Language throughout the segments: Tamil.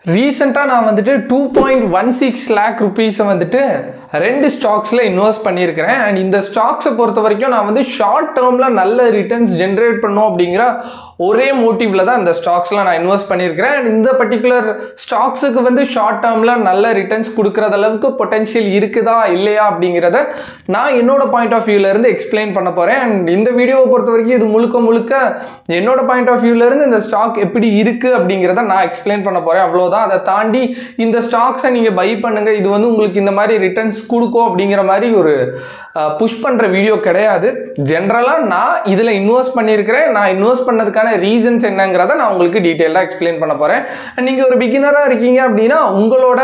ரீசெண்டாக நான் வந்துட்டு two point one six lakh ருபீஸை வந்துட்டு ரெண்டு ஸ்டாக்ஸில் இன்வெஸ்ட் பண்ணியிருக்கிறேன் அண்ட் இந்த ஸ்டாக்ஸை பொறுத்த வரைக்கும் நான் வந்து ஷார்ட் டேர்மில் நல்ல ரிட்டர்ன்ஸ் ஜென்ரேட் பண்ணும் அப்படிங்கிற ஒரே மோட்டிவில் தான் இந்த ஸ்டாக்ஸில் நான் இன்வெஸ்ட் பண்ணியிருக்கிறேன் அண்ட் இந்த பர்டிகுலர் ஸ்டாக்ஸுக்கு வந்து ஷார்ட் டேர்மில் நல்ல ரிட்டர்ன்ஸ் கொடுக்குறது அளவுக்கு பொட்டன்ஷியல் இருக்குதா இல்லையா அப்படிங்கிறத நான் என்னோட பாயிண்ட் ஆஃப் வியூலேருந்து எக்ஸ்பிளைன் பண்ண போகிறேன் அண்ட் இந்த வீடியோவை பொறுத்த வரைக்கும் இது முழுக்க முழுக்க என்னோட பாயிண்ட் ஆஃப் வியூலேருந்து இந்த ஸ்டாக் எப்படி இருக்குது அப்படிங்கிறத நான் எக்ஸ்பிளைன் பண்ண போகிறேன் அவ்வளோதான் அதை தாண்டி இந்த ஸ்டாக்ஸை நீங்கள் பை பண்ணுங்கள் இது வந்து உங்களுக்கு இந்த மாதிரி ரிட்டர்ன்ஸ் கொடுக்கும் அப்படிங்கிற மாதிரி ஒரு புஷ் பண்ணுற வீடியோ கிடையாது ஜென்ரலாக நான் இதில் இன்வெஸ்ட் பண்ணியிருக்கிறேன் நான் இன்வெஸ்ட் பண்ணதுக்கான ரீசன்ஸ் என்னங்கிறத நான் உங்களுக்கு டீட்டெயிலாக எக்ஸ்பிளைன் பண்ண போகிறேன் நீங்கள் ஒரு பிகினராக இருக்கீங்க அப்படின்னா உங்களோட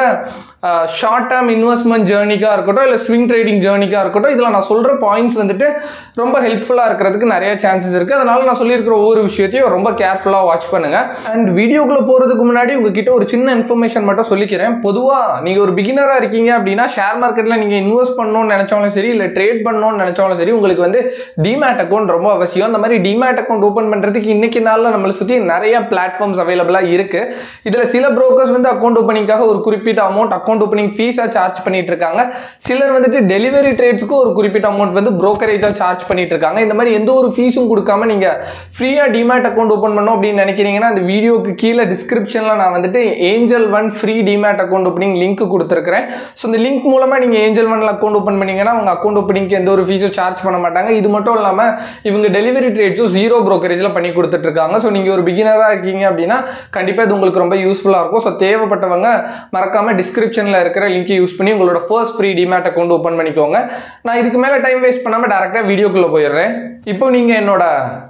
ஷார்ட் டேர்ம் இன்வெஸ்ட்மெண்ட் ஜேர்னிக்காக இருக்கட்டும் இல்லை ஸ்விங் ட்ரேடிங் ஜேர்னிக்காக இருக்கட்டும் இதில் நான் சொல்கிற பாயிண்ட்ஸ் வந்துட்டு ரொம்ப ஹெல்ப்ஃபுல்லாக இருக்கிறதுக்கு நிறைய சான்சஸ் இருக்குது அதனால் நான் சொல்லியிருக்கிற ஒவ்வொரு விஷயத்தையும் ரொம்ப கேர்ஃபுல்லாக வாட்ச் பண்ணுங்கள் அண்ட் வீடியோக்குள்ளே போகிறதுக்கு முன்னாடி உங்ககிட்ட ஒரு சின்ன இன்ஃபர்மேஷன் மட்டும் சொல்லிக்கிறேன் பொதுவாக நீங்கள் ஒரு பிகினராக இருக்கீங்க அப்படின்னா ஷேர் மார்க்கெட்டில் நீங்கள் இன்வெஸ்ட் பண்ணணும்னு நினச்சாலும் சரி இல்லை ட்ரேட் பண்ணணும்னு நினச்சாலும் சரி உங்களுக்கு வந்து டிமேட் அக்கௌண்ட் ரொம்ப அவசியம் அந்த மாதிரி டிமேட் அக்கௌண்ட் ஓப்பன் பண்ணுறதுக்கு இன்னைக்கு நாளில் நம்மளை சுற்றி நிறைய பிளாட்ஃபார்ம்ஸ் அவைலபிளாக இருக்குது இதில் சில ப்ரோக்கர்ஸ் வந்து அக்கௌண்ட் ஓப்பனிங்காக ஒரு குறிப்பிட்ட அமௌண்ட் அக்கௌண்ட் ஓப்பனிங் ஃபீஸாக சார்ஜ் பண்ணிட்டு இருக்காங்க சிலர் வந்துட்டு டெலிவரி ட்ரேட்ஸ்க்கு ஒரு குறிப்பிட்ட அமௌண்ட் வந்து ப்ரோக்கரேஜாக சார்ஜ் பண்ணிட்டு இருக்காங்க இந்த மாதிரி எந்த ஒரு ஃபீஸும் கொடுக்காம நீங்கள் ஃப்ரீயாக டிமேட் அக்கௌண்ட் ஓப்பன் பண்ணோம் அப்படின்னு நினைக்கிறீங்கன்னா அந்த வீடியோக்கு கீழே டிஸ்கிரிப்ஷனில் நான் வந்துட்டு Angel One free demat account opening link கொடுத்துருக்கிறேன் ஸோ இந்த லிங்க் மூலமாக நீங்கள் ஏஞ்சல் ஒன்ல அக்கௌண்ட் ஓப்பன் பண்ணீங்கன்னா உங்கள் அக்கௌண்ட் ஓப்பனிங்க்கு எந்த ஒரு ஃபீஸும் சார்ஜ் பண்ண மாட்டாங்க இது மட்டும் இல்லாமல் இவங்க டெலிவரி ட்ரேட்ஸும் ஜீரோ ப்ரோக்கரேஜில் பண்ணி கொடுத்துட்ருக்காங்க ஸோ நீங்கள் ஒரு பிகினராக இருக்கீங்க அப்படின்னா கண்டிப்பாக இது உங்களுக்கு ரொம்ப யூஸ்ஃபுல்லாக இருக்கும் ஸோ தேவைப்பட்டவங்க மறக்காமல் டிஸ்கிரிப்ஷனில் இருக்கிற லிங்கை யூஸ் பண்ணி உங்களோட first free demat account open பண்ணிக்கோங்க நான் இதுக்கு மேலே டைம் வேஸ்ட் பண்ணாமல் டேரெக்டாக வீடியோக்குள்ளே போயிடுறேன் இப்போ நீங்கள் என்னோட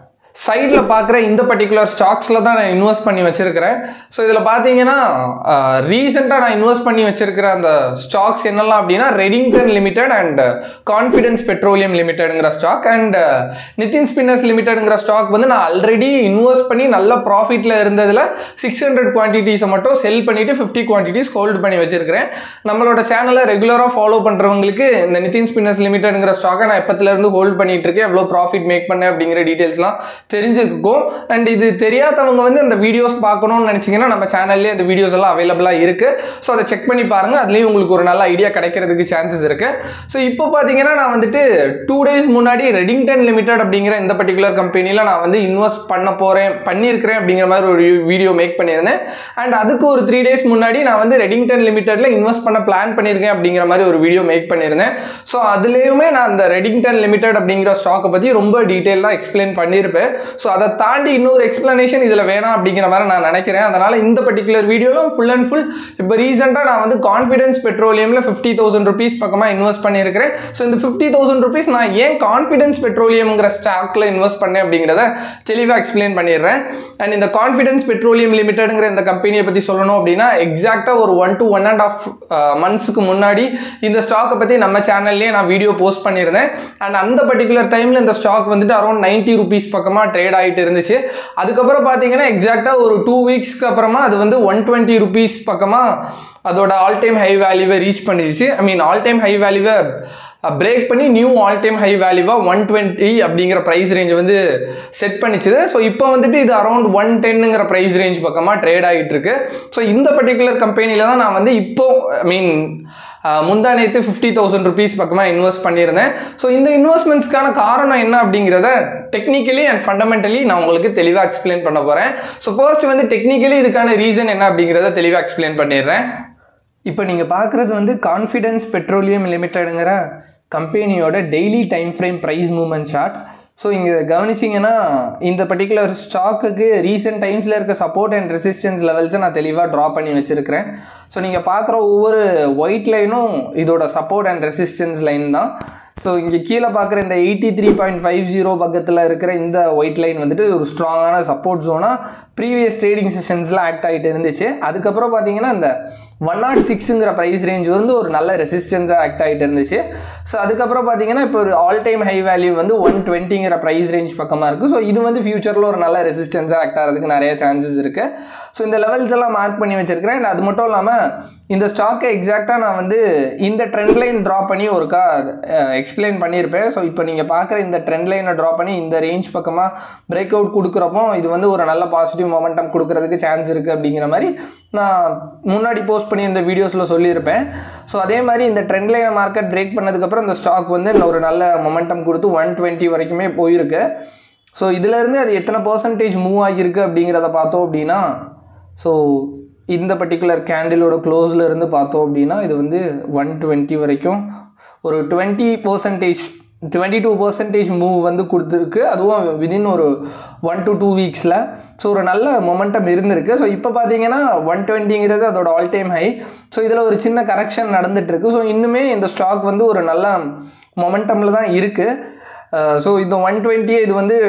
சைடில் பார்க்குற இந்த பர்டிகுலர் ஸ்டாக்ஸில் தான் நான் இன்வெஸ்ட் பண்ணி வச்சுருக்கிறேன் ஸோ இதில் பார்த்தீங்கன்னா ரீசெண்டாக நான் இன்வெஸ்ட் பண்ணி வச்சுருக்கிற அந்த ஸ்டாக்ஸ் என்னெல்லாம் அப்படின்னா Redington limited and Confidence Petroleum லிமிடெடுங்கிற ஸ்டாக் அண்ட் நிதின் ஸ்பின்னர்ஸ் லிமிடெடுங்கிற ஸ்டாக் வந்து நான் ஆல்ரெடி இன்வெஸ்ட் பண்ணி நல்ல ப்ராஃபிட்டில் இருந்ததில் சிக்ஸ் ஹண்ட்ரட் குவான்டிட்டிஸை மட்டும் செல் பண்ணிவிட்டு ஃபிஃப்டி குவான்டிட்டிஸ் ஹோல்டு பண்ணி வச்சுருக்கிறேன் நம்மளோட சேனலை ரெகுலராக ஃபாலோ பண்ணுறவங்களுக்கு இந்த நிதின் ஸ்பின்னர்ஸ் லிமிடெடுங்கிற ஸ்டாக்கை நான் எப்பத்துலேருந்து ஹோல்ட் பண்ணிட்டு இருக்கேன் எவ்வளோ ப்ராஃபிட் மேக் பண்ணேன் அப்படிங்கிற டீட்டெயில்ஸ்லாம் தெரிஞ்சிருக்கும் அண்ட் இது தெரியாதவங்க வந்து அந்த வீடியோஸ் பார்க்கணும்னு நினச்சிங்கன்னா நம்ம சேனல்லேயே அந்த வீடியோஸ் எல்லாம் அவைலபிளாக இருக்குது ஸோ அதை செக் பண்ணி பாருங்கள் அதுலேயும் உங்களுக்கு ஒரு நல்ல ஐடியா கிடைக்கிறதுக்கு சான்சஸ் இருக்குது ஸோ இப்போ பார்த்தீங்கன்னா நான் வந்துட்டு டூ டேஸ் முன்னாடி ரெடிங்டன் லிமிடெட் அப்படிங்கிற இந்த பர்டிகுலர் கம்பெனியில் நான் வந்து இன்வெஸ்ட் பண்ண போகிறேன் பண்ணியிருக்கிறேன் அப்படிங்கிற மாதிரி ஒரு வீடியோ மேக் பண்ணியிருந்தேன் அண்ட் அதுக்கு ஒரு த்ரீ டேஸ் முன்னாடி நான் வந்து ரெடிங்டன் லிமிடெட்டில் இன்வெஸ்ட் பண்ண பிளான் பண்ணியிருக்கேன் அப்படிங்கிற மாதிரி ஒரு வீடியோ மேக் பண்ணியிருந்தேன் ஸோ அதுலேயுமே நான் அந்த ரெடிங்டன் லிமிடெட் அப்படிங்கிற ஸ்டாக்கை பற்றி ரொம்ப டீட்டெயிலாக எக்ஸ்பிளைன் பண்ணியிருப்பேன் ஸோ அதை தாண்டி இன்னொரு எக்ஸ்பிளனேஷன் இதில் வேணாம் அப்படிங்கிற மாதிரி நான் நினைக்கிறேன் அதனால் இந்த பர்டிகுலர் வீடியோவில் ஃபுல் அண்ட் ஃபுல் இப்போ ரீசெண்டாக நான் வந்து கான்ஃபிடன்ஸ் பெட்ரோலியமில் ஃபிஃப்டி தௌசண்ட் ருபீஸ் பக்கமாக இன்வெஸ்ட் பண்ணியிருக்கிறேன் ஸோ இந்த ஃபிஃப்டி தௌசண்ட் ருபீஸ் நான் ஏன் கான்ஃபிடன்ஸ் பெட்ரோலியம்ங்கிற ஸ்டாக்கில் இன்வெஸ்ட் பண்ணேன் அப்படிங்கிறத தெளிவாக எக்ஸ்பிளைன் பண்ணிடுறேன் அண்ட் இந்த கான்ஃபிடன்ஸ் பெட்ரோலியம் லிமிடெடுங்கிற இந்த கம்பெனியை பற்றி சொல்லணும் அப்படின்னா எக்ஸாக்டாக ஒரு one to one and half மந்த்ஸுக்கு முன்னாடி இந்த ஸ்டாக்கை பற்றி நம்ம சேனல்லேயே நான் வீடியோ போஸ்ட் பண்ணியிருந்தேன் அண்ட் அந்த பர்டிகுலர் டைமில் இந்த ஸ்டாக் வந்துட்டு அரௌண்ட் நைன்ட்டி ருபீஸ் பக்கமாக ட்ரேட் ஆகிட்டு இருந்துச்சு அதுக்கப்புறம் பார்த்தீங்கன்னா எக்ஸாக்டாக ஒரு டூ வீக்ஸ்க்கு அப்புறமா அது வந்து ஒன் டுவெண்ட்டி ருபீஸ் பக்கமாக அதோட ஆல் டைம் ஹை வேல்யூவை ரீச் பண்ணிடுச்சு I mean all time high வேல்யூவை பிரேக் பண்ணி நியூ ஆல் டைம் ஹை வேல்யூவாக ஒன் டுவெண்ட்டி அப்படிங்கிற ப்ரைஸ் ரேஞ்ச் வந்து செட் பண்ணிச்சுது ஸோ இப்போ வந்துட்டு இது அரௌண்ட் ஒன் டென்னுங்கிற ப்ரைஸ் ரேஞ்ச் பக்கமாக ட்ரேட் ஆகிட்டு இருக்கு ஸோ இந்த பர்டிகுலர் கம்பெனியில் தான் நான் வந்து இப்போ ஐ மீன் முந்தா நேற்று ஃபிஃப்டி தௌசண்ட் ருபீஸ் பக்கமாக இன்வெஸ்ட் பண்ணியிருந்தேன் ஸோ இந்த இன்வெஸ்ட்மெண்ட்ஸ்க்கான காரணம் என்ன அப்படிங்கிறத டெக்னிக்கலி அண்ட் ஃபண்டமெண்டலி நான் உங்களுக்கு தெளிவாக எக்ஸ்பிளைன் பண்ண போகிறேன் ஸோ ஃபர்ஸ்ட் வந்து டெக்னிக்கலி இதுக்கான ரீசன் என்ன அப்படிங்கிறத தெளிவாக எக்ஸ்பிளைன் பண்ணிடுறேன் இப்போ நீங்கள் பார்க்குறது வந்து கான்ஃபிடன்ஸ் பெட்ரோலியம் லிமிட்டடுங்கிற கம்பெனியோட daily time frame price movement chart so இங்கே கவனிச்சிங்கன்னா இந்த பர்டிகுலர் ஸ்டாக்குக்கு ரீசெண்ட் டைம்ஸில் இருக்க சப்போர்ட் அண்ட் ரெசிஸ்டன்ஸ் லெவல்ஸை நான் தெளிவாக ட்ரா பண்ணி வச்சுருக்கிறேன் ஸோ நீங்கள் பார்க்குற ஒவ்வொரு ஒயிட் லைனும் இதோட சப்போர்ட் அண்ட் ரெசிஸ்டன்ஸ் லைன் தான் ஸோ இங்கே கீழே பார்க்குற இந்த eighty three point five zero பக்கத்தில் இருக்கிற இந்த ஒயிட் லைன் வந்துட்டு ஒரு ஸ்ட்ராங்கான சப்போர்ட் ஜோனாக ப்ரீவியஸ் ட்ரேடிங் செஷன்ஸில் ஆக்ட் ஆகிட்டு இருந்துச்சு அதுக்கப்புறம் பார்த்தீங்கன்னா இந்த ஒன் நாட் சிக்ஸுங்கிற ப்ரைஸ் ரேஞ்ச் வந்து ஒரு நல்ல ரெசிஸ்டன்ஸாக ஆக்ட் ஆகிட்டு இருந்துச்சு ஸோ அதுக்கப்புறம் பார்த்தீங்கன்னா இப்போ ஒரு ஆல் டைம் ஹை வேல்யூ வந்து ஒன் டுவெண்ட்டிங்கிற ப்ரைஸ் ரேஞ்ச் பக்கமாக இருக்குது ஸோ இது வந்து ஃபியூச்சரில் ஒரு நல்ல ரெசிஸ்டன்ஸாக ஆக்ட் ஆகிறதுக்கு நிறைய சான்சஸ் இருக்குது ஸோ இந்த லெவல்ஸ் எல்லாம் மார்க் பண்ணி வச்சிருக்கிறேன் and அது மட்டும் இல்லாமல் இந்த ஸ்டாக்கை எக்ஸாக்டாக நான் வந்து இந்த ட்ரெண்ட் லைன் ட்ரா பண்ணி ஒருக்கா எக்ஸ்பிளைன் பண்ணியிருப்பேன் ஸோ இப்போ நீங்கள் பார்க்குற இந்த ட்ரெண்ட் லைனை ட்ரா பண்ணி இந்த ரேஞ்ச் பக்கமாக பிரேக் அவுட் கொடுக்குறப்போ இது வந்து ஒரு நல்ல பாசிட்டிவ் கொஞ்சம் மொமெண்டம் கொடுக்கறதுக்கு சான்ஸ் இருக்குது அப்படிங்கிற மாதிரி நான் முன்னாடி போஸ்ட் பண்ணியிருந்த வீடியோஸில் சொல்லியிருப்பேன் ஸோ அதே மாதிரி இந்த ட்ரெண்ட் லைன் மார்க்கெட் பிரேக் பண்ணதுக்கப்புறம் இந்த ஸ்டாக் வந்து ஒரு நல்ல மொமெண்டம் கொடுத்து ஒன் டுவெண்ட்டி வரைக்குமே போயிருக்கு ஸோ இதுலேருந்து அது எத்தனை பர்சன்டேஜ் மூவ் ஆகியிருக்கு அப்படிங்கிறத பார்த்தோம் அப்படின்னா ஸோ இந்த பர்டிகுலர் கேண்டிலோட க்ளோஸில் இருந்து பார்த்தோம் அப்படின்னா இது வந்து ஒன் டுவெண்ட்டி வரைக்கும் ஒரு twenty percentage twenty two percentage move வந்து கொடுத்துருக்கு அதுவும் விதின் ஒரு ஒன் டு டூ வீக்ஸில் ஸோ ஒரு நல்ல மொமெண்டம் இருந்திருக்கு ஸோ இப்போ பார்த்தீங்கன்னா ஒன் டுவெண்ட்டிங்கிறது அதோட ஆல் டைம் ஹை ஸோ இதில் ஒரு சின்ன கரெக்ஷன் நடந்துகிட்ருக்கு ஸோ இன்னுமே இந்த ஸ்டாக் வந்து ஒரு நல்ல மொமெண்டமில் தான் இருக்குது ஸோ இந்த ஒன் டுவெண்ட்டியை இது வந்து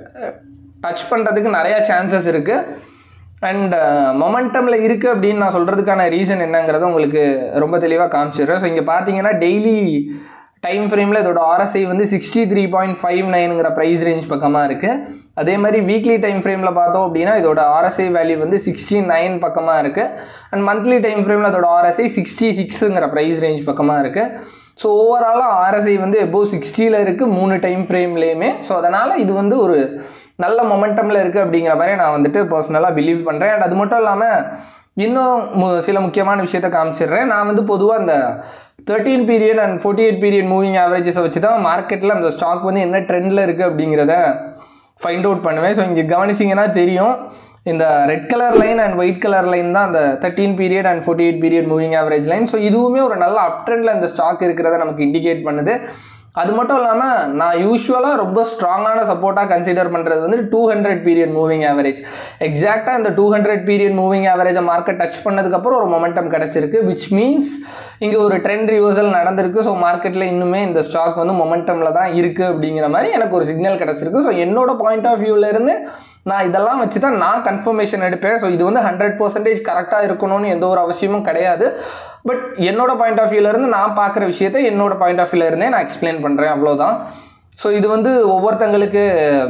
டச் பண்ணுறதுக்கு நிறையா சான்சஸ் இருக்குது அண்ட் மொமெண்டமில் இருக்குது அப்படின்னு நான் சொல்கிறதுக்கான ரீசன் என்னங்கிறத உங்களுக்கு ரொம்ப தெளிவாக காமிச்சிடுறேன் ஸோ இங்கே பார்த்தீங்கன்னா டெய்லி டைம் ஃப்ரேமில் இதோட ஆர்எஸ்ஐ வந்து சிக்ஸ்டி த்ரீ பாயிண்ட் ஃபைவ் நைனுங்கிற ப்ரைஸ் ரேஞ்ச் பக்கமாக இருக்குது அதே மாதிரி வீக்லி டைம் ஃப்ரேமில் பார்த்தோம் அப்படின்னா இதோட ஆர்எஸ்ஐ வேல்யூ வந்து சிக்ஸ்டி நைன் பக்கமாக இருக்குது அண்ட் மந்த்லி டைம் ஃப்ரேமில் அதோட ஆர்எஸ்ஐ சிக்ஸ்டி சிக்ஸுங்கிற ப்ரைஸ் ரேஞ்ச் பக்கமாக இருக்குது ஸோ ஓவராலாக ஆர்எஸ்ஐ வந்து எபோவ் சிக்ஸ்டியில் இருக்குது மூணு டைம் ஃப்ரேம்லேயுமே ஸோ அதனால் இது வந்து ஒரு நல்ல மொமெண்டமில் இருக்குது அப்படிங்கிற மாதிரி நான் வந்துட்டு பர்சனலாக பிலீவ் பண்ணுறேன் அண்ட் அது மட்டும் இல்லாமல் இன்னும் மு- சில முக்கியமான விஷயத்த காமிச்சிடுறேன் நான் வந்து பொதுவாக அந்த thirteen period and forty eight period moving ஆவரேஜஸை வச்சு தான் மார்க்கெட்டில் அந்த ஸ்டாக் வந்து என்ன ட்ரெண்டில் இருக்குது அப்படிங்கிறத ஃபைண்ட் அவுட் பண்ணுவேன் ஸோ இங்கே கவனிச்சிங்கன்னா தெரியும் இந்த red colour line and white colour line தான் அந்த thirteen period and forty eight period moving average line so இதுவுமே ஒரு நல்ல அப் ட்ரெண்டில் இந்த ஸ்டாக் இருக்கிறத நமக்கு இண்டிகேட் பண்ணுது அது மட்டும் இல்லாமல் நான் யூஸ்வலாக ரொம்ப ஸ்ட்ராங்கான சப்போர்ட்டாக கன்சிடர் பண்ணுறது வந்து two hundred period moving average எக்ஸாக்டாக இந்த டூ ஹண்ட்ரட் பீரியட் மூவிங் ஆவரேஜை மார்க்கெட் டச் பண்ணதுக்கப்புறம் ஒரு மொமெண்டம் கிடச்சிருக்கு விச் மீன்ஸ் இங்கே ஒரு ட்ரெண்ட் ரிவர்சல் நடந்திருக்கு ஸோ மார்க்கெட்டில் இன்னுமே இந்த ஸ்டாக் வந்து மொமெண்டமில் தான் இருக்குது அப்படிங்கிற மாதிரி எனக்கு ஒரு சிக்னல் கிடச்சிருக்கு ஸோ என்னோட பாயிண்ட் ஆஃப் வியூவிலேருந்து நான் இதெல்லாம் வச்சு தான் நான் கன்ஃபர்மேஷன் எடுப்பேன் ஸோ இது வந்து ஹண்ட்ரட் பர்சன்டேஜ் கரெக்டாக இருக்கணும்னு எந்த ஒரு அவசியமும் கிடையாது பட் என்னோட பாயிண்ட் ஆஃப் வியூலேருந்து நான் பார்க்குற விஷயத்தை என்னோட பாயிண்ட் ஆஃப் வியூலேருந்தே நான் எக்ஸ்பிளைன் பண்ணுறேன் அவ்வளோதான் ஸோ இது வந்து ஒவ்வொருத்தங்களுக்கு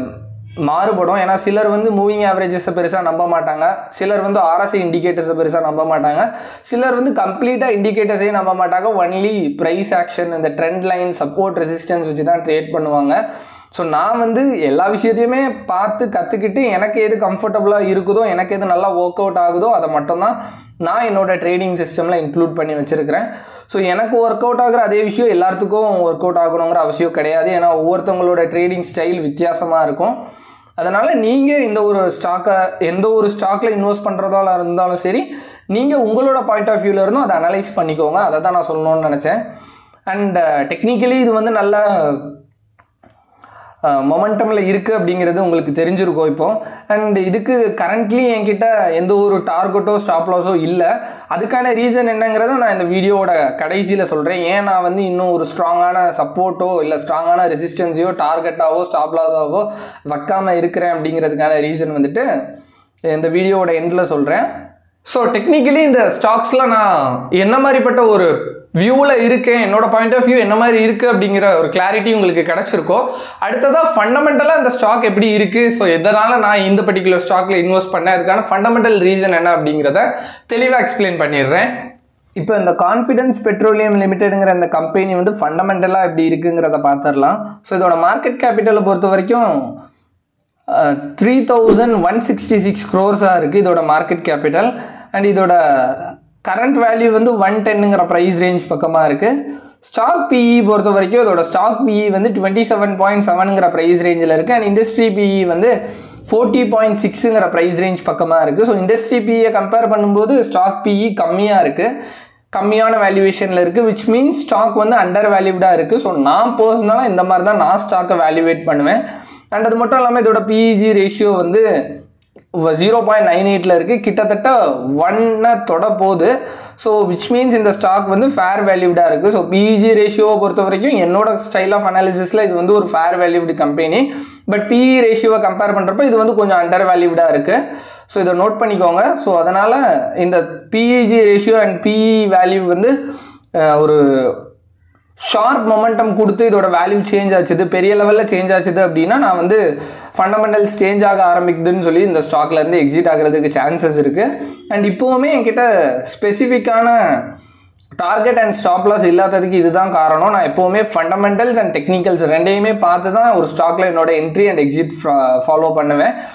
மாறுபடும் ஏன்னா சிலர் வந்து மூவிங் ஆவரேஜஸை பெருசாக நம்ப மாட்டாங்க சிலர் வந்து ஆர்எஸ்ஐ இண்டிகேட்டர்ஸை பெருசாக நம்ப மாட்டாங்க சிலர் வந்து கம்ப்ளீட்டாக இண்டிகேட்டர்ஸையும் நம்ப மாட்டாங்க ஒன்லி ப்ரைஸ் ஆக்ஷன் இந்த ட்ரெண்ட் லைன் சப்போர்ட் ரெசிஸ்டன்ஸ் வச்சு தான் ட்ரேட் பண்ணுவாங்க ஸோ நான் வந்து எல்லா விஷயத்தையுமே பார்த்து கற்றுக்கிட்டு எனக்கு எது கம்ஃபர்டபுளாக இருக்குதோ எனக்கு எது நல்லா ஒர்க் அவுட் ஆகுதோ அதை மட்டும்தான் நான் என்னோட ட்ரேடிங் சிஸ்டமில் இன்க்ளூட் பண்ணி வச்சுருக்கிறேன் ஸோ எனக்கு ஒர்க் அவுட் ஆகுற அதே விஷயம் எல்லாத்துக்கும் ஒர்க் அவுட் ஆகணுங்கிற அவசியம் கிடையாது ஏன்னா ஒவ்வொருத்தவங்களோட ட்ரேடிங் ஸ்டைல் வித்தியாசமாக இருக்கும் அதனால் நீங்கள் இந்த ஒரு ஸ்டாக்கை எந்த ஒரு ஸ்டாக்கில் இன்வெஸ்ட் பண்ணுறதால இருந்தாலும் சரி நீங்கள் உங்களோட பாயிண்ட் ஆஃப் வியூவில் இருந்தும் அதை அனலைஸ் பண்ணிக்கோங்க அதை தான் நான் சொல்லணும்னு நினச்சேன் அண்ட் டெக்னிக்கலி இது வந்து நல்ல மொமெண்டமில் இருக்குது அப்படிங்கிறது உங்களுக்கு தெரிஞ்சிருக்கும் இப்போ அண்ட் இதுக்கு கரண்ட்லி என்கிட்ட எந்த ஒரு டார்கெட்டோ ஸ்டாப் லாஸோ இல்லை அதுக்கான ரீசன் என்னங்கிறத நான் இந்த வீடியோவோட கடைசியில் சொல்கிறேன் ஏன் நான் வந்து இன்னும் ஒரு ஸ்ட்ராங்கான சப்போர்ட்டோ இல்லை ஸ்ட்ராங்கான ரெசிஸ்டன்ஸையோ டார்கெட்டாவோ ஸ்டாப் லாஸாவோ வைக்காமல் இருக்கிறேன் அப்படிங்கிறதுக்கான ரீசன் வந்துட்டு இந்த வீடியோவோட எண்டில் சொல்கிறேன் ஸோ டெக்னிக்கலி இந்த ஸ்டாக்ஸில் நான் என்ன மாதிரிப்பட்ட ஒரு வியூவில் இருக்கேன் என்னோட பாயிண்ட் ஆஃப் வியூ என்ன மாதிரி இருக்குது அப்படிங்கிற ஒரு கிளாரிட்டி உங்களுக்கு கிடச்சிருக்கோம் அடுத்ததாக ஃபண்டமெண்டலாக இந்த ஸ்டாக் எப்படி இருக்குது ஸோ எதனால் நான் இந்த பர்டிகுலர் ஸ்டாக்கில் இன்வெஸ்ட் பண்ணேன் அதுக்கான ஃபண்டமெண்டல் ரீசன் என்ன அப்படிங்கிறத தெளிவாக எக்ஸ்பிளைன் பண்ணிடுறேன் இப்போ இந்த கான்ஃபிடன்ஸ் பெட்ரோலியம் லிமிடெடுங்கிற இந்த கம்பெனி வந்து ஃபண்டமெண்டலாக எப்படி இருக்குங்கிறத பார்த்துடலாம் ஸோ இதோட மார்க்கெட் கேபிட்டலை பொறுத்த வரைக்கும் three thousand one sixty six க்ரோர்ஸாக இருக்குது இதோட மார்க்கெட் கேபிட்டல் அண்ட் இதோட கரண்ட் வேல்யூ வந்து ஒன் டென்னுங்கிற ப்ரைஸ் ரேஞ்ச் பக்கமாக இருக்குது ஸ்டாக் பிஇ பொறுத்த வரைக்கும் இதோட ஸ்டாக் பிஇ வந்து டுவெண்ட்டி செவன் பாயிண்ட் செவனுங்கிற ப்ரைஸ் ரேஞ்சில் இருக்குது அண்ட் இண்டஸ்ட்ரி பிஇ வந்து ஃபோர்ட்டி பாயிண்ட் சிக்ஸுங்கிற ப்ரைஸ் ரேஞ்ச் பக்கமாக இருக்குது ஸோ இண்டஸ்ட்ரி பிஇயை கம்பேர் பண்ணும்போது ஸ்டாக் பிஇ கம்மியாக இருக்குது கம்மியான வேல்யூவேஷனில் இருக்குது விச் மீன்ஸ் ஸ்டாக் வந்து அண்டர் வேல்யூடாக இருக்குது ஸோ நான் பர்சனலாக இந்த மாதிரி தான் நான் ஸ்டாக்கை வேல்யூவேட் பண்ணுவேன் அண்ட் அது மட்டும் இல்லாமல் இதோட பிஇஜி ரேஷியோ வந்து ஜீரோ பாயிண்ட் நைன் எயிட்டில் இருக்குது கிட்டத்தட்ட ஒன்னை தொட போகுது ஸோ விச் மீன்ஸ் இந்த ஸ்டாக் வந்து ஃபேர் வேல்யூடாக இருக்குது ஸோ பிஇஜி ரேஷியோவை பொறுத்த வரைக்கும் என்னோட ஸ்டைல் ஆஃப் அனாலிசிஸில் இது வந்து ஒரு fair valued company but PE ரேஷியோவை கம்பேர் பண்ணுறப்ப இது வந்து கொஞ்சம் அண்டர் வேல்யூடாக இருக்குது ஸோ இதை நோட் பண்ணிக்கோங்க ஸோ அதனால் இந்த PEG ratio and PE value வந்து அஹ், ஒரு ஷார்ப் மொமெண்டம் கொடுத்து இதோட வேல்யூ சேஞ்ச் ஆச்சுது பெரிய லெவலில் சேஞ்ச் ஆச்சுது அப்படின்னா நான் வந்து ஃபண்டமெண்டல்ஸ் சேஞ்ச் ஆக ஆரம்பிக்குதுன்னு சொல்லி இந்த ஸ்டாக்ல இருந்து எக்ஸிட் ஆகிறதுக்கு சான்சஸ் இருக்குது அண்ட் இப்போவுமே என்கிட்ட ஸ்பெசிஃபிக்கான டார்கெட் அண்ட் ஸ்டாப் லாஸ் இல்லாததுக்கு இதுதான் காரணம் நான் எப்போவுமே ஃபண்டமெண்டல்ஸ் அண்ட் டெக்னிக்கல்ஸ் ரெண்டையுமே பார்த்து தான் ஒரு ஸ்டாக்ல என்னோட என்ட்ரி அண்ட் எக்ஸிட் ஃபாலோ பண்ணுவேன்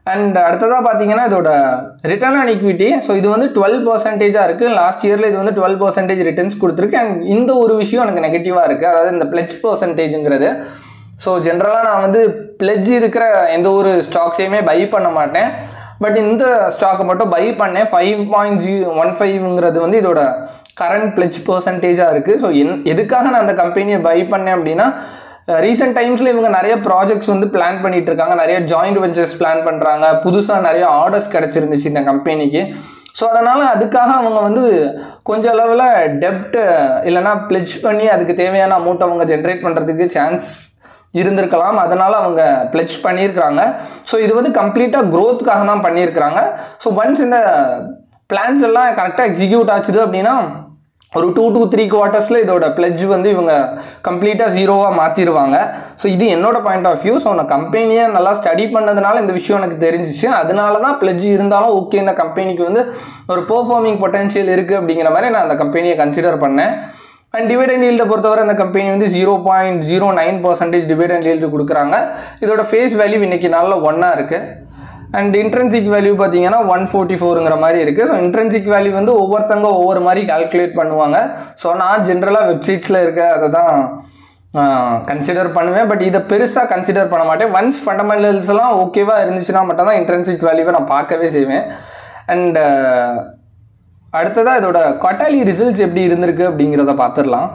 அண்ட் அடுத்ததாக பார்த்தீங்கன்னா இதோட ரிட்டர்ன் ஆன் ஈக்விட்டி ஸோ இது வந்து டுவெல் பர்சன்டேஜாக இருக்குது லாஸ்ட் இயரில் இது வந்து டுவெல் பர்சன்டேஜ் ரிட்டர்ன்ஸ் கொடுத்துருக்கு அண்ட் இந்த ஒரு விஷயம் எனக்கு நெகட்டிவாக இருக்குது அதாவது இந்த பிளெச் பர்சன்டேஜுங்கிறது ஸோ ஜென்ரலாக நான் வந்து பிளெஜ் இருக்கிற எந்த ஒரு ஸ்டாக்ஸையுமே பை பண்ண மாட்டேன் பட் இந்த ஸ்டாக்கை மட்டும் பை பண்ணேன் ஃபைவ் பாயிண்ட் ஜி ஒன் ஃபைவ்ங்கிறது வந்து இதோட கரண்ட் பிளெச் பர்சன்டேஜாக இருக்குது ஸோ என் எதுக்காக நான் அந்த கம்பெனியை பை பண்ணேன் அப்படின்னா ரீசெண்ட் டைம்ஸில் இவங்க நிறைய ப்ராஜெக்ட்ஸ் வந்து பிளான் பண்ணிட்டு இருக்காங்க நிறைய ஜாயிண்ட் வெஞ்சர்ஸ் பிளான் பண்ணுறாங்க புதுசாக நிறைய ஆர்டர்ஸ் கிடச்சிருந்துச்சு இந்த கம்பெனிக்கு ஸோ அதனால் அதுக்காக அவங்க வந்து கொஞ்சம் அளவில் டெப்ட் இல்லைனா பிளெச் பண்ணி அதுக்கு தேவையான அமௌண்ட் அவங்க ஜென்ரேட் பண்ணுறதுக்கு சான்ஸ் இருந்திருக்கலாம் அதனால் அவங்க பிளெச் பண்ணியிருக்கிறாங்க ஸோ இது வந்து கம்ப்ளீட்டாக க்ரோத்துக்காக தான் பண்ணியிருக்கிறாங்க ஸோ ஒன்ஸ் இந்த பிளான்ஸ் எல்லாம் கரெக்டாக எக்ஸிக்யூட் ஆச்சுது அப்படின்னா ஒரு டூ டூ த்ரீ குவார்ட்டர்ஸில் இதோட பிளெஜ் வந்து இவங்க கம்ப்ளீட்டாக ஜீரோவாக மாற்றிடுவாங்க ஸோ இது என்னோட பாயிண்ட் ஆஃப் வியூ ஸோ நான் கம்பெனியை நல்லா ஸ்டடி பண்ணதுனால இந்த விஷயம் எனக்கு தெரிஞ்சிச்சு அதனால தான் பிளெஜ் இருந்தாலும் ஓகே இந்த கம்பெனிக்கு வந்து ஒரு பெர்ஃபார்மிங் பொட்டன்ஷியல் இருக்குது அப்படிங்கிற மாதிரி நான் அந்த கம்பெனியை கன்சிடர் பண்ணேன் அண்ட் டிவிடெண்ட் ஈல்டை பொறுத்தவரை அந்த கம்பெனி வந்து zero point zero nine percentage dividend yield கொடுக்குறாங்க இதோட ஃபேஸ் வேல்யூ இன்னைக்கு நாளில் ஒன்னாக இருக்குது அண்ட் இன்ட்ரென்சிக் வேல்யூ பார்த்தீங்கன்னா ஒன் ஃபோர்ட்டி ஃபோருங்கிற மாதிரி இருக்குது ஸோ இன்ட்ரென்சிக் வேல்யூ வந்து ஒவ்வொருத்தங்க ஒவ்வொரு மாதிரி கால்குலேட் பண்ணுவாங்க ஸோ நான் ஜென்ரலாக வெப்சைட்ஸில் இருக்க அதை தான் கன்சிடர் பண்ணுவேன் பட் இதை பெருசாக கன்சிடர் பண்ண மாட்டேன் ஒன்ஸ் ஃபண்டமெண்டல்ஸ் எல்லாம் ஓகேவாக இருந்துச்சுன்னா மட்டும் தான் இன்ட்ரென்சிக் வேல்யூவை நான் பார்க்கவே செய்வேன் அண்ட் அடுத்ததாக இதோட குவார்டர்லி ரிசல்ட்ஸ் எப்படி இருந்திருக்கு அப்படிங்கிறத பார்த்துடலாம்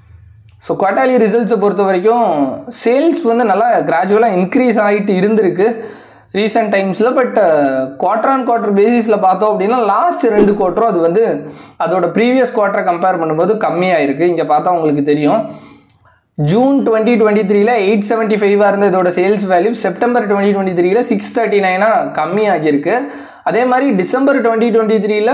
ஸோ குவார்டர்லி ரிசல்ட்ஸை பொறுத்த வரைக்கும் சேல்ஸ் வந்து நல்லா கிராஜுவலாக இன்க்ரீஸ் ஆகிட்டு இருந்திருக்கு ரீசெண்ட் டைம்ஸில் பட் குவார்டர் ஆன் குவார்டர் பேசிஸில் பார்த்தோம் அப்படின்னா லாஸ்ட் ரெண்டு குவார்ட்டரும் அது வந்து அதோட ப்ரீவியஸ் குவார்ட்டரை கம்பேர் பண்ணும்போது கம்மியாயிருக்கு இங்கே பார்த்தா உங்களுக்கு தெரியும் ஜூன் டுவெண்ட்டி டுவெண்ட்டி த்ரீல எயிட் செவன்ட்டி ஃபைவாக இருந்த இதோட sales value September twenty twenty த்ரீல சிக்ஸ் தேர்ட்டி நைனாக கம்மியாகியிருக்கு அதே மாதிரி டிசம்பர் டுவெண்ட்டி டுவெண்ட்டி த்ரீல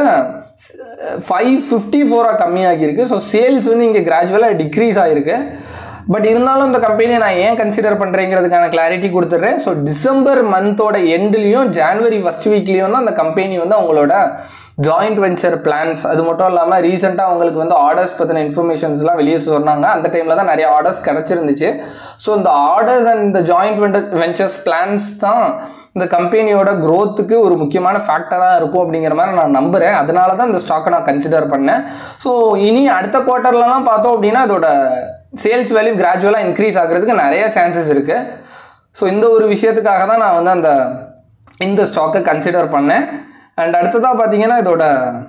ஃபைவ் ஃபிஃப்டி ஃபோராக கம்மியாகியிருக்கு ஸோ சேல்ஸ் வந்து இங்கே கிராஜுவலாக டிக்ரீஸ் ஆகிருக்கு பட் இருந்தாலும் இந்த கம்பெனியை நான் ஏன் கன்சிடர் பண்ணுறேங்கிறதுக்கான கிளாரிட்டி கொடுத்துட்றேன் ஸோ டிசம்பர் மந்தோட எண்ட்லேயும் ஜான்வரி ஃபஸ்ட் வீக்லேயும் தான் அந்த கம்பெனி வந்து அவங்களோட ஜாயிண்ட் வெஞ்சர் பிளான்ஸ் அது மட்டும் இல்லாமல் ரீசெண்டாக அவங்களுக்கு வந்து ஆர்டர்ஸ் பற்றின இன்ஃபர்மேஷன்ஸ்லாம் வெளியே சொன்னாங்க அந்த டைமில் தான் நிறைய ஆர்டர்ஸ் கிடச்சிருந்துச்சு ஸோ இந்த ஆர்டர்ஸ் அண்ட் இந்த ஜாயிண்ட் வெஞ்சர்ஸ் பிளான்ஸ் தான் இந்த கம்பெனியோட க்ரோத்துக்கு ஒரு முக்கியமான ஃபேக்டராக இருக்கும் அப்படிங்கிற மாதிரி நான் நம்புகிறேன் அதனால தான் இந்த ஸ்டாக்கை நான் கன்சிடர் பண்ணேன் ஸோ இனி அடுத்த குவார்ட்டர்லலாம் பார்த்தோம் அப்படின்னா அதோட சேல்ஸ் வேல்யூ கிராஜுவலாக இன்க்ரீஸ் ஆகிறதுக்கு நிறைய சான்சஸ் இருக்குது ஸோ இந்த ஒரு விஷயத்துக்காக தான் நான் வந்து அந்த இந்த ஸ்டாக்கை கன்சிடர் பண்ணேன் அண்ட் அடுத்ததாக பார்த்தீங்கன்னா இதோட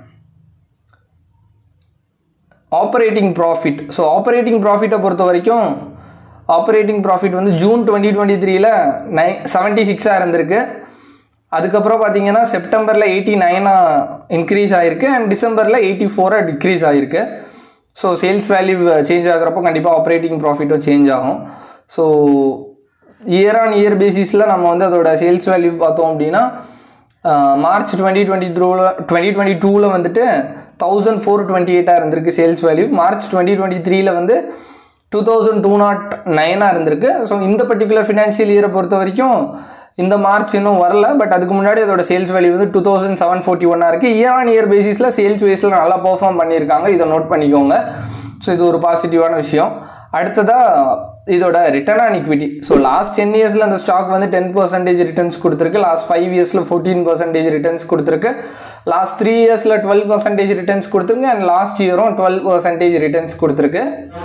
ஆப்ரேட்டிங் ப்ராஃபிட் ஸோ ஆப்ரேட்டிங் ப்ராஃபிட்டை பொறுத்த வரைக்கும் ஆப்ரேட்டிங் ப்ராஃபிட் வந்து ஜூன் டுவெண்ட்டி டுவெண்ட்டி த்ரீல நை செவன்ட்டி சிக்ஸாக இருந்திருக்கு அதுக்கப்புறம் பார்த்தீங்கன்னா செப்டம்பரில் எயிட்டி நைனாக இன்க்ரீஸ் ஆகிருக்கு அண்ட் டிசம்பரில் எயிட்டி ஃபோராக டிக்ரீஸ் ஆகிருக்கு ஸோ சேல்ஸ் வேல்யூ சேஞ்ச் ஆகிறப்போ கண்டிப்பாக ஆப்ரேட்டிங் ப்ராஃபிட்டும் சேஞ்ச் ஆகும் ஸோ இயர் ஆன் இயர் பேசிஸில் நம்ம வந்து அதோட சேல்ஸ் வேல்யூ பார்த்தோம் அப்படின்னா மார்ச் டுவெண்ட்டி டுவெண்ட்டி த்ரூவில் டுவெண்ட்டி டுவெண்ட்டி டூவில் வந்துட்டு தௌசண்ட் ஃபோர் டுவெண்ட்டி எயிட்டாக இருந்திருக்கு sales value March twenty twenty த்ரீல வந்து டூ தௌசண்ட் டூ நாட் நைனாக இருந்திருக்கு ஸோ இந்த பர்டிகுலர் ஃபினான்ஷியல் இயரை பொறுத்த வரைக்கும் இந்த மார்ச் இன்னும் வரல பட் அதுக்கு முன்னாடி அதோட சேல்ஸ் வேல்யூ வந்து டூ தௌசண்ட் செவன் ஃபோர்ட்டி ஒன்னாக இருக்குது இயர் ஆன் இயர் பேசிஸில் சேல்ஸ் வைஸில் நல்லா பர்ஃபார்ம் பண்ணியிருக்காங்க இதை நோட் பண்ணிக்கோங்க ஸோ இது ஒரு பாசிட்டிவான விஷயம் அடுத்ததாக இதோட return on equity so last ten இயர்ஸில் அந்த ஸ்டாக் வந்து டென் பர்சன்டேஜ் ரிட்டர்ன்ஸ் கொடுத்துருக்கு லாஸ்ட் ஃபைவ் இயர்ஸில் ஃபோர்டீன் பர்சன்டேஜ் ரிட்டர்ன்ஸ் கொடுத்துருக்கு லாஸ்ட் த்ரீ இயர்ஸில் டுவெல் பர்சன்டேஜ் ரிட்டர்ன்ஸ் கொடுத்துருக்கு அண்ட் லாஸ்ட் இயரும் டுவெல் பர்சன்டேஜ் ரிட்டர்ன்ஸ் கொடுத்துருக்கு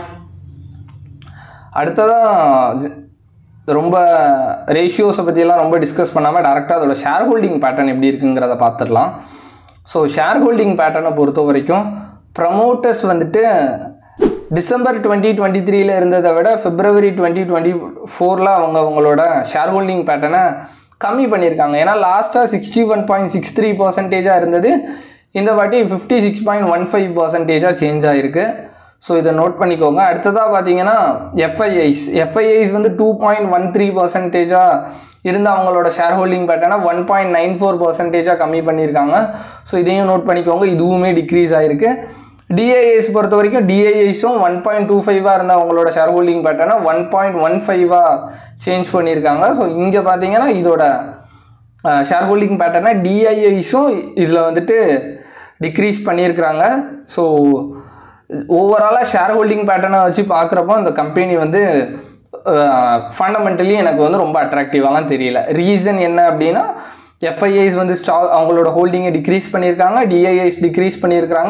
அடுத்ததாக ரொம்ப ரேஷியோஸை பற்றியெல்லாம் ரொம்ப டிஸ்கஸ் பண்ணாமல் டேரெக்டாக அதோட ஷேர் ஹோல்டிங் பேட்டர்ன் எப்படி இருக்குங்கிறத பார்த்துடலாம் ஸோ ஷேர் ஹோல்டிங் பேட்டர்னை பொறுத்த வரைக்கும் ப்ரமோட்டர்ஸ் வந்துட்டு டிசம்பர் டுவெண்ட்டி டுவெண்ட்டி த்ரீல இருந்ததை விட பிப்ரவரி டுவெண்ட்டி டுவெண்ட்டி ஃபோரில் அவங்க அவங்களோட ஷேர் ஹோல்டிங் பேட்டர்னை கம்மி பண்ணியிருக்காங்க ஏன்னா லாஸ்ட்டாக sixty one point six three பர்சன்டேஜாக இருந்தது இந்த வாட்டி fifty six point one five பர்சன்டேஜாக சேஞ்ச் ஆகிருக்கு ஸோ இதை நோட் பண்ணிக்கோங்க அடுத்ததாக பார்த்தீங்கன்னா எஃப்ஐஐஸ் எஃப்ஐஐஸ் வந்து டூ பாயிண்ட் ஒன் த்ரீ பர்சன்டேஜாக இருந்து அவங்களோட ஷேர் ஹோல்டிங் பேட்டர்னா ஒன் பாயிண்ட் நைன் ஃபோர் பர்சன்டேஜாக கம்மி பண்ணியிருக்காங்க ஸோ இதையும் நோட் பண்ணிக்கோங்க இதுவுமே டிக்ரீஸ் ஆகிருக்கு டிஐஎஸ் பொறுத்த வரைக்கும் டிஐஎஸும் ஒன் பாயிண்ட் டூ ஃபைவாக இருந்த அவங்களோட ஷேர் ஹோல்டிங் பேட்டர்னா ஒன் பாயிண்ட் ஒன் ஃபைவாக சேஞ்ச் பண்ணியிருக்காங்க ஸோ இங்கே பார்த்தீங்கன்னா இதோட ஷேர் ஹோல்டிங் பேட்டர்னா டிஐஐஸும் இதில் வந்துட்டு டிக்ரீஸ் பண்ணியிருக்கிறாங்க ஸோ ஓவராலாக ஷேர் ஹோல்டிங் பேட்டர்னை வச்சு பார்க்குறப்போ இந்த கம்பெனி வந்து ஃபண்டமெண்டலி எனக்கு வந்து ரொம்ப அட்ராக்டிவாலாம் தெரியல ரீசன் என்ன அப்படின்னா எஃப்ஐஐஸ் வந்து ஸ்டா அவங்களோட ஹோல்டிங்கை டிக்ரீஸ் பண்ணியிருக்காங்க டிஐஐஸ் டிக்ரீஸ் பண்ணியிருக்காங்க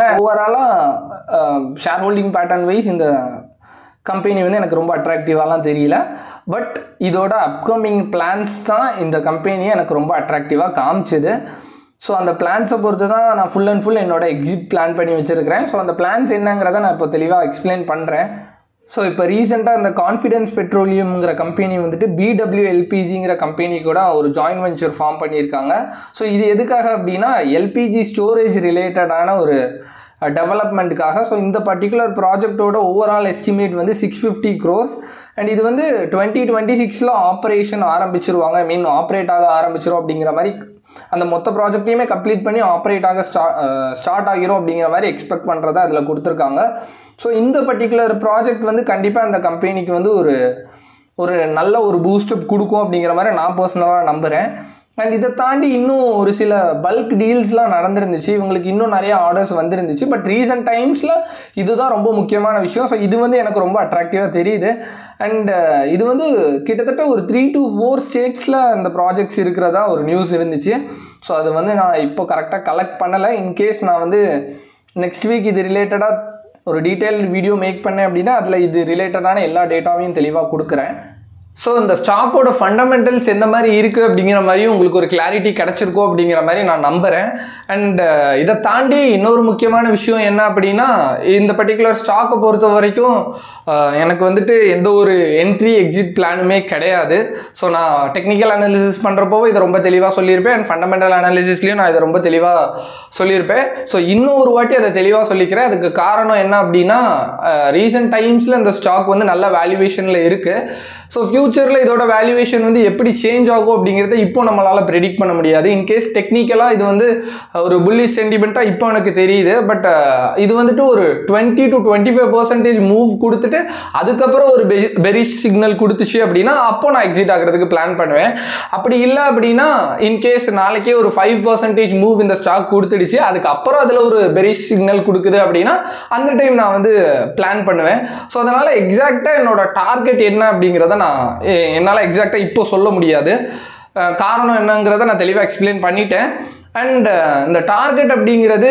ஓவராலாக ஷேர் ஹோல்டிங் பேட்டர்ன் வைஸ் இந்த கம்பெனி வந்து எனக்கு ரொம்ப அட்ராக்டிவாலாம் தெரியல பட் இதோட அப்கமிங் பிளான்ஸ் தான் இந்த கம்பெனியை எனக்கு ரொம்ப அட்ராக்டிவாக காமிச்சுது ஸோ அந்த பிளான்ஸை பொறுத்து தான் நான் ஃபுல் அண்ட் ஃபுல் என்னோட எக்ஸிட் பிளான் பண்ணி வச்சுருக்கிறேன் ஸோ அந்த பிளான்ஸ் என்னங்கிறத நான் இப்போ தெளிவாக எக்ஸ்பிளைன் பண்ணுறேன் ஸோ இப்போ ரீசெண்டாக இந்த கான்ஃபிடென்ஸ் பெட்ரோலியம்ங்கிற கம்பெனி வந்துட்டு பிடபிள்யூ எல்பிஜிங்கிற கம்பெனி கூட ஒரு ஜாயின்ட் வெஞ்சர் ஃபார்ம் பண்ணியிருக்காங்க ஸோ இது எதுக்காக அப்படின்னா எல்பிஜி ஸ்டோரேஜ் ரிலேட்டடான ஒரு டெவலப்மெண்ட்டுக்காக ஸோ இந்த பர்டிகுலர் ப்ராஜெக்டோட ஓவரால் எஸ்டிமேட் வந்து சிக்ஸ் ஃபிஃப்டி க்ரோஸ் அண்ட் இது வந்து டுவெண்ட்டி டுவெண்ட்டி சிக்ஸில் ஆப்ரேஷன் ஆரம்பிச்சிருவாங்க ஐ மீன் ஆப்ரேட் ஆக ஆரம்பிச்சிரும் அப்படிங்கிற மாதிரி அந்த மொத்த ப்ராஜெக்டையுமே கம்ப்ளீட் பண்ணி ஆப்ரேட் ஆக ஸ்டா ஸ்டார்ட் ஆகிரும் அப்படிங்கிற மாதிரி எக்ஸ்பெக்ட் பண்ணுறத அதில் கொடுத்துருக்காங்க ஸோ இந்த பர்டிகுலர் ப்ராஜெக்ட் வந்து கண்டிப்பாக அந்த கம்பெனிக்கு வந்து ஒரு ஒரு நல்ல ஒரு பூஸ்டப் கொடுக்கும் அப்படிங்கிற மாதிரி நான் பர்சனலாக நம்புகிறேன் அண்ட் இதை தாண்டி இன்னும் ஒரு சில பல்க் டீல்ஸ்லாம் நடந்துருந்துச்சு இவங்களுக்கு இன்னும் நிறைய ஆர்டர்ஸ் வந்துருந்துச்சு பட் ரீசெண்ட் டைம்ஸில் இதுதான் ரொம்ப முக்கியமான விஷயம் ஸோ இது வந்து எனக்கு ரொம்ப அட்ராக்டிவாக தெரியுது அண்ட் இது வந்து கிட்டத்தட்ட ஒரு த்ரீ டு ஃபோர் ஸ்டேட்ஸில் அந்த ப்ராஜெக்ட்ஸ் இருக்கிறதா ஒரு நியூஸ் இருந்துச்சு ஸோ அது வந்து நான் இப்போ கரெக்டாக கலெக்ட் பண்ணலை இன்கேஸ் நான் வந்து நெக்ஸ்ட் வீக் இது ரிலேட்டடாக ஒரு டீட்டெயில் வீடியோ மேக் பண்ணேன் அப்படின்னா அதில் இது ரிலேட்டடான எல்லா டேட்டாவையும் தெளிவாக கொடுக்குறேன் ஸோ இந்த ஸ்டாக்கோட ஃபண்டமெண்டல்ஸ் எந்த மாதிரி இருக்குது அப்படிங்கிற மாதிரியும் உங்களுக்கு ஒரு கிளாரிட்டி கிடச்சிருக்கோம் அப்படிங்கிற மாதிரி நான் நம்புகிறேன் அண்ட் இதை தாண்டி இன்னொரு முக்கியமான விஷயம் என்ன அப்படின்னா இந்த பர்டிகுலர் ஸ்டாக்கை பொறுத்த வரைக்கும் அஹ், எனக்கு வந்துட்டு எந்த ஒரு என்ட்ரி எக்ஸிட் பிளானுமே கிடையாது ஸோ நான் டெக்னிக்கல் அனாலிசிஸ் பண்ணுறப்போ இதை ரொம்ப தெளிவாக சொல்லியிருப்பேன் அண்ட் ஃபண்டமெண்டல் அனாலிசிஸ்லையும் நான் இதை ரொம்ப தெளிவாக சொல்லியிருப்பேன் ஸோ இன்னும் ஒரு வாட்டி அதை தெளிவாக சொல்லிக்கிறேன் அதுக்கு காரணம் என்ன அப்படின்னா ரீசெண்ட் டைம்ஸில் இந்த ஸ்டாக் வந்து நல்ல வேல்யூவேஷனில் இருக்குது ஸோ ஃப்யூச்சரில் இதோட வேல்யூவேஷன் வந்து எப்படி சேஞ்ச் ஆகும் அப்படிங்கிறத இப்போ நம்மளால் ப்ரெடிக்ட் பண்ண முடியாது இன்கேஸ் டெக்னிக்கலாக இது வந்து ஒரு புல்லிஷ் சென்டிமெண்ட்டாக இப்போ எனக்கு தெரியுது பட் இது வந்துட்டு ஒரு twenty to twenty five percentage move கொடுத்துட்டு அதுக்கப்புறம் ஒரு பெரிஷ் சிக்னல் கொடுத்துச்சு அப்படின்னா அப்போ நான் எக்ஸிட் ஆகிறதுக்கு பிளான் பண்ணுவேன் அப்படி இல்லை அப்படின்னா இன்கேஸ் நாளைக்கே ஒரு ஃபைவ் பர்சன்டேஜ் மூவ் இந்த ஸ்டாக் கொடுத்துடுச்சு அதுக்கப்புறம் அதில் ஒரு பெரிஷ் சிக்னல் கொடுக்குது அப்படின்னா அந்த டைம் நான் வந்து பிளான் பண்ணுவேன் ஸோ அதனால் எக்ஸாக்டாக என்னோட டார்கெட் என்ன அப்படிங்கிறத நான் எ- என்னால் எக்ஸாக்டாக இப்போ சொல்ல முடியாது அஹ் காரணம் என்னங்கிறத நான் தெளிவாக எக்ஸ்பிளைன் பண்ணிட்டேன் அண்ட் இந்த டார்கெட் அப்படிங்கிறது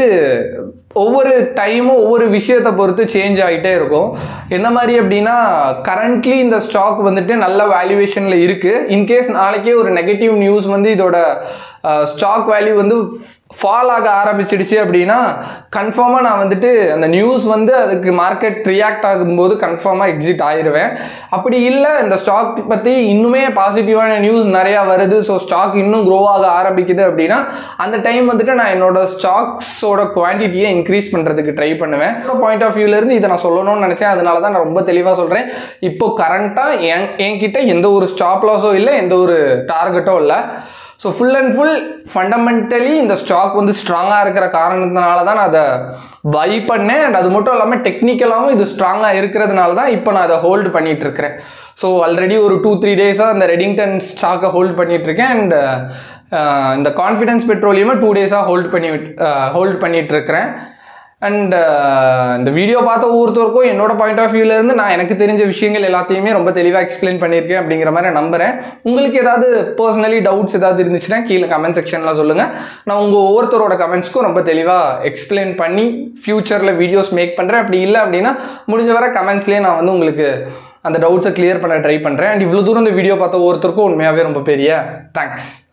ஒவ்வொரு டைமும் ஒவ்வொரு விஷயத்தை பொறுத்து சேஞ்ச் ஆகிட்டே இருக்கும் எந்த மாதிரி அப்படின்னா கரண்ட்லி இந்த ஸ்டாக் வந்துட்டு நல்ல வேல்யூவேஷனில் இருக்குது இன்கேஸ் நாளைக்கே ஒரு நெகட்டிவ் நியூஸ் வந்து இதோட ஸ்டாக் வேல்யூ வந்து ஃபால் ஆக ஆரம்பிச்சிடுச்சு அப்படின்னா கன்ஃபார்மாக நான் வந்துட்டு அந்த நியூஸ் வந்து அதுக்கு மார்க்கெட் ரியாக்ட் ஆகும்போது கன்ஃபார்மாக எக்ஸிட் ஆயிடுவேன் அப்படி இல்லை இந்த ஸ்டாக் பற்றி இன்னுமே பாசிட்டிவான நியூஸ் நிறையா வருது ஸோ ஸ்டாக் இன்னும் க்ரோ ஆக ஆரம்பிக்குது அப்படின்னா அந்த டைம் வந்துட்டு நான் என்னோட ஸ்டாக்ஸோட குவான்டிட்டியை இன்க்ரீஸ் பண்ணுறதுக்கு ட்ரை பண்ணுவேன் பாயிண்ட் ஆஃப் வியூலேருந்து இதை நான் சொல்லணும்னு நினச்சேன் அதனால தான் நான் ரொம்ப தெளிவாக சொல்கிறேன் இப்போ கரண்ட்டாக என் என்கிட்ட எந்த ஒரு ஸ்டாப் லாஸோ இல்லை எந்த ஒரு டார்கெட்டோ இல்லை so full and full fundamentally இந்த ஸ்டாக் வந்து ஸ்ட்ராங்காக இருக்கிற காரணத்தினால தான் நான் அதை பை பண்ணேன் அண்ட் அது மட்டும் இல்லாமல் டெக்னிக்கலாகவும் இது ஸ்ட்ராங்காக இருக்கிறதுனால தான் இப்போ நான் அதை ஹோல்டு பண்ணிட்டு இருக்கிறேன் ஸோ ஆல்ரெடி ஒரு டூ த்ரீ டேஸாக அந்த ரெடிங்டன் ஸ்டாக்கை ஹோல்ட் பண்ணிட்டு இருக்கேன் அண்ட் இந்த கான்ஃபிடன்ஸ் பெட்ரோலியமாக டூ டேஸாக ஹோல்ட் பண்ணி ஹோல்ட் பண்ணிட்டு இருக்கிறேன் அண்ட் இந்த வீடியோ பார்த்த ஒவ்வொருத்தருக்கும் என்னோட பாயிண்ட் ஆஃப் வியூலேருந்து நான் எனக்கு தெரிஞ்ச விஷயங்கள் எல்லாத்தையுமே ரொம்ப தெளிவாக எக்ஸ்பிளைன் பண்ணியிருக்கேன் அப்படிங்கிற மாதிரி நான் நம்புறேன் உங்களுக்கு ஏதாவது பர்சனலி டவுட்ஸ் ஏதாவது இருந்துச்சுன்னா கீழே கமெண்ட் செக்ஷனில் சொல்லுங்கள் நான் உங்கள் ஒவ்வொருத்தரோட கமெண்ட்ஸ்க்கும் ரொம்ப தெளிவாக எக்ஸ்பிளைன் பண்ணி ஃப்யூச்சரில் வீடியோஸ் மேக் பண்ணுறேன் அப்படி இல்லை அப்படின்னா முடிஞ்ச வரை கமெண்ட்ஸ்லேயே நான் வந்து உங்களுக்கு அந்த டவுட்ஸை கிளியர் பண்ண ட்ரை பண்ணுறேன் அண்ட் இவ்வளோ தூரம் இந்த வீடியோ பார்த்த ஒவ்வொருத்தருக்கும் உண்மையாகவே ரொம்ப பெரிய தேங்க்ஸ்